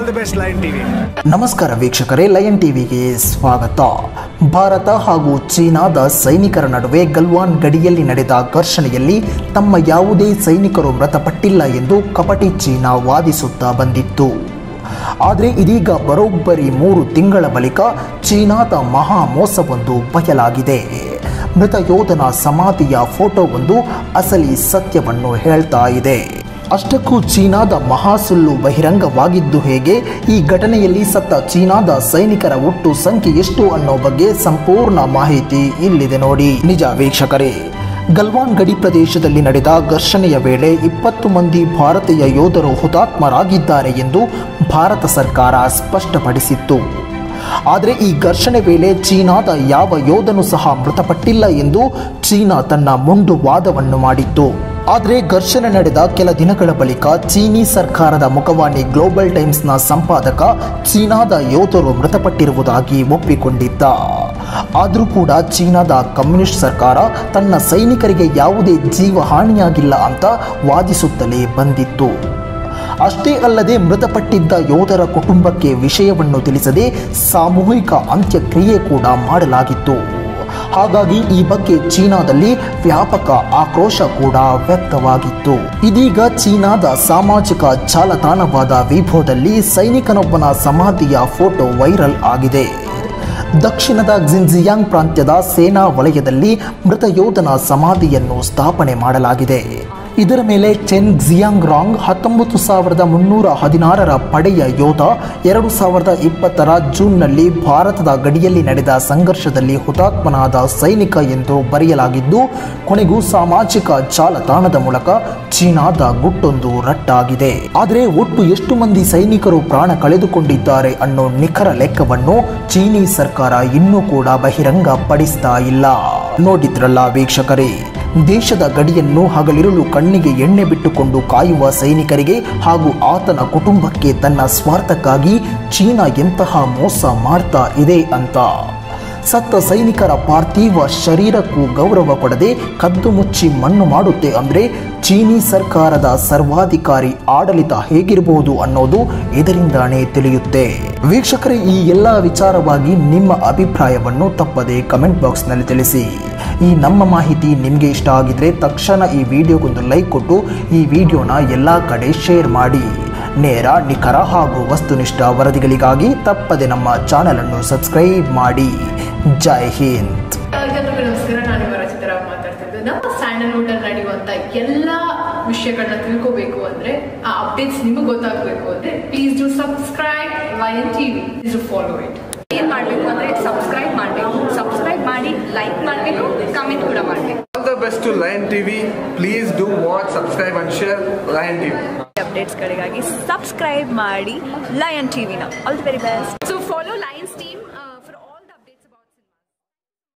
the best line TV ನಮಸ್ಕಾರ ವೀಕ್ಷಕರೇ lion ಟಿವಿಗೆ ಸ್ವಾಗತ ಭಾರತ ಹಾಗೂ ಚೀನಾದ ಸೈನಿಕರ ನಡುವೆ ಗಲ್ವಾನ್ ಗಡಿಯಲ್ಲಿ ನಡೆದ ಘರ್ಷಣೆಯಲ್ಲಿ ತಮ್ಮ ಯಾವುದೇ ಸೈನಿಕರು ಮೃತಪಟ್ಟಿಲ್ಲ ಎಂದು ಕಪಟಿ ಚೀನಾ ವಾದಿಸುತ್ತಾ ಬಂದಿತ್ತು ಆದರೆ ಇದೀಗ ಬರೋಬ್ಬರಿ ಮೂರು ತಿಂಗಳ ಬಳಿಕ ಚೀನಾದ ಮಹಾ ಮೋಸವೊಂದು ಬಯಲಾಗಿದೆ ಮೃತ ಯೋಧನ ಸಮಾಧಿಯ ಫೋಟೋವೊಂದು ಅಸಲಿ ಸತ್ಯವನ್ನು ಹೇಳ್ತಾ ಇದೆ ಅಷ್ಟಕ್ಕೂ ಚೀನಾದ ಮಹಾಸುಳ್ಳು ಬಹಿರಂಗವಾಗಿದ್ದು ಹೇಗೆ ಈ ಘಟನೆಯಲ್ಲಿ ಸತ್ತ ಚೀನಾದ ಸೈನಿಕರ ಒಟ್ಟು ಸಂಖ್ಯೆ ಎಷ್ಟು ಅನ್ನೋ ಬಗ್ಗೆ ಸಂಪೂರ್ಣ ಮಾಹಿತಿ ಇಲ್ಲಿದೆ ನೋಡಿ ನಿಜ ವೀಕ್ಷಕರೇ ಗಲ್ವಾನ್ ಗಡಿ ಪ್ರದೇಶದಲ್ಲಿ ನಡೆದ ಘರ್ಷಣೆಯ ವೇಳೆ ಇಪ್ಪತ್ತು ಮಂದಿ ಭಾರತೀಯ ಯೋಧರು ಹುತಾತ್ಮರಾಗಿದ್ದಾರೆ ಎಂದು ಭಾರತ ಸರ್ಕಾರ ಸ್ಪಷ್ಟಪಡಿಸಿತ್ತು ಆದರೆ ಈ ಘರ್ಷಣೆ ವೇಳೆ ಚೀನಾದ ಯಾವ ಯೋಧನೂ ಸಹ ಮೃತಪಟ್ಟಿಲ್ಲ ಎಂದು ಚೀನಾ ತನ್ನ ಮುಂದು ವಾದವನ್ನು ಮಾಡಿತ್ತು ಆದರೆ ಘರ್ಷಣೆ ನಡೆದ ಕೆಲ ದಿನಗಳ ಬಳಿಕ ಚೀನಿ ಸರ್ಕಾರದ ಮುಖವಾಣಿ ಗ್ಲೋಬಲ್ ಟೈಮ್ಸ್ನ ಸಂಪಾದಕ ಚೀನಾದ ಯೋಧರು ಮೃತಪಟ್ಟಿರುವುದಾಗಿ ಒಪ್ಪಿಕೊಂಡಿದ್ದ ಆದರೂ ಕೂಡ ಚೀನಾದ ಕಮ್ಯುನಿಸ್ಟ್ ಸರ್ಕಾರ ತನ್ನ ಸೈನಿಕರಿಗೆ ಯಾವುದೇ ಜೀವಹಾನಿಯಾಗಿಲ್ಲ ಅಂತ ವಾದಿಸುತ್ತಲೇ ಬಂದಿತ್ತು ಅಷ್ಟೇ ಅಲ್ಲದೆ ಮೃತಪಟ್ಟಿದ್ದ ಯೋಧರ ಕುಟುಂಬಕ್ಕೆ ವಿಷಯವನ್ನು ತಿಳಿಸದೆ ಸಾಮೂಹಿಕ ಅಂತ್ಯಕ್ರಿಯೆ ಕೂಡ ಮಾಡಲಾಗಿತ್ತು ಹಾಗಾಗಿ ಈ ಬಗ್ಗೆ ಚೀನಾದಲ್ಲಿ ವ್ಯಾಪಕ ಆಕ್ರೋಶ ಕೂಡ ವ್ಯಕ್ತವಾಗಿತ್ತು ಇದೀಗ ಚೀನಾದ ಸಾಮಾಜಿಕ ಜಾಲತಾಣವಾದ ವಿಭೋದಲ್ಲಿ ಸೈನಿಕನೊಬ್ಬನ ಸಮಾಧಿಯ ಫೋಟೋ ವೈರಲ್ ಆಗಿದೆ ದಕ್ಷಿಣದ ಜಿನ್ಜಿಯಾಂಗ್ ಪ್ರಾಂತ್ಯದ ಸೇನಾ ವಲಯದಲ್ಲಿ ಮೃತ ಯೋಧನ ಸಮಾಧಿಯನ್ನು ಸ್ಥಾಪನೆ ಮಾಡಲಾಗಿದೆ ಇದರ ಮೇಲೆ ಚೆನ್ ಜಿಯಾಂಗ್ ರಾಂಗ್ ಹತ್ತೊಂಬತ್ತು ಸಾವಿರದ ಮುನ್ನೂರ ಹದಿನಾರರ ಪಡೆಯ ಯೋಧ ಎರಡು ಸಾವಿರದ ಇಪ್ಪತ್ತರ ಜೂನ್ನಲ್ಲಿ ಭಾರತದ ಗಡಿಯಲ್ಲಿ ನಡೆದ ಸಂಘರ್ಷದಲ್ಲಿ ಹುತಾತ್ಮನಾದ ಸೈನಿಕ ಎಂದು ಬರೆಯಲಾಗಿದ್ದು ಕೊನೆಗೂ ಸಾಮಾಜಿಕ ಜಾಲತಾಣದ ಮೂಲಕ ಚೀನಾದ ಗುಟ್ಟೊಂದು ರಟ್ಟಾಗಿದೆ ಆದರೆ ಒಟ್ಟು ಎಷ್ಟು ಮಂದಿ ಸೈನಿಕರು ಪ್ರಾಣ ಕಳೆದುಕೊಂಡಿದ್ದಾರೆ ಅನ್ನೋ ನಿಖರ ಲೆಕ್ಕವನ್ನು ಚೀನಿ ಸರ್ಕಾರ ಇನ್ನೂ ಕೂಡ ಬಹಿರಂಗ ಪಡಿಸ್ತಾ ಇಲ್ಲ ನೋಡಿದ್ರಲ್ಲ ವೀಕ್ಷಕರೇ ದೇಶದ ಗಡಿಯನ್ನು ಹಗಲಿರುಳು ಕಣ್ಣಿಗೆ ಎಣ್ಣೆ ಬಿಟ್ಟುಕೊಂಡು ಕಾಯುವ ಸೈನಿಕರಿಗೆ ಹಾಗೂ ಆತನ ಕುಟುಂಬಕ್ಕೆ ತನ್ನ ಸ್ವಾರ್ಥಕ್ಕಾಗಿ ಚೀನಾ ಎಂತಹ ಮೋಸ ಮಾಡ್ತಾ ಇದೆ ಅಂತ ಸತ್ತ ಸೈನಿಕರ ಪಾರ್ಥಿವ ಶರೀರಕ್ಕೂ ಗೌರವ ಕೊಡದೆ ಕದ್ದು ಮುಚ್ಚಿ ಮಣ್ಣು ಮಾಡುತ್ತೆ ಅಂದರೆ ಚೀನಿ ಸರ್ಕಾರದ ಸರ್ವಾಧಿಕಾರಿ ಆಡಳಿತ ಹೇಗಿರಬಹುದು ಅನ್ನೋದು ಇದರಿಂದಾನೇ ತಿಳಿಯುತ್ತೆ ವೀಕ್ಷಕರೇ ಈ ಎಲ್ಲ ವಿಚಾರವಾಗಿ ನಿಮ್ಮ ಅಭಿಪ್ರಾಯವನ್ನು ತಪ್ಪದೆ ಕಮೆಂಟ್ ಬಾಕ್ಸ್ನಲ್ಲಿ ತಿಳಿಸಿ ಈ ನಮ್ಮ ಮಾಹಿತಿ ನಿಮಗೆ ಇಷ್ಟ ಆಗಿದ್ರೆ ತಕ್ಷಣ ಈ ವಿಡಿಯೋಗೊಂದು ಲೈಕ್ ಕೊಟ್ಟು ಈ ವಿಡಿಯೋನ ಎಲ್ಲ ಕಡೆ ಶೇರ್ ಮಾಡಿ ನೇರ ನಿಖರ ಹಾಗೂ ವಸ್ತುನಿಷ್ಠ ವರದಿಗಳಿಗಾಗಿ ತಪ್ಪದೆ ನಮ್ಮ ಚಾನಲನ್ನು ಸಬ್ಸ್ಕ್ರೈಬ್ ಮಾಡಿ ಜೈ ಹಿಂದ್ ಎಲ್ಲರಿಗೂ ನಮಸ್ಕಾರ ನಾನು ಇವರ ಚಿತ್ರರಾವ್ ಮಾತಾಡ್ತಿದ್ದು ನಮ್ಮ ಸ್ಯಾಂಡಲ್ವುಡ್ ಅಲ್ಲಿ ನಡೆಯುವಂತ ಎಲ್ಲಾ ವಿಷಯಗಳನ್ನ ತಿಳ್ಕೋಬೇಕು ಅಂದ್ರೆ ಆ ಅಪ್ಡೇಟ್ಸ್ ನಿಮಗೆ ಗೊತ್ತಾಗಬೇಕು ಅಂದ್ರೆ please do subscribe Lion TV please do follow it ಏನ್ ಮಾಡ್ಬೇಕು ಅಂದ್ರೆ ಸಬ್ಸ್ಕ್ರೈಬ್ ಮಾಡ್ಬೇಕು ಸಬ್ಸ್ಕ್ರೈಬ್ ಮಾಡಿ ಲೈಕ್ ಮಾಡ್ಬೇಕು ಕಮೆಂಟ್ ಕೂಡ ಮಾಡ್ಬೇಕು all the best to Lion TV please do watch subscribe and share Lion TV ಅಪ್ಡೇಟ್ಸ್ಗಳಿಗಾಗಿ ಸಬ್ಸ್ಕ್ರೈಬ್ ಮಾಡಿ ಲಯನ್ ಟಿವಿನ all the very best so follow Lions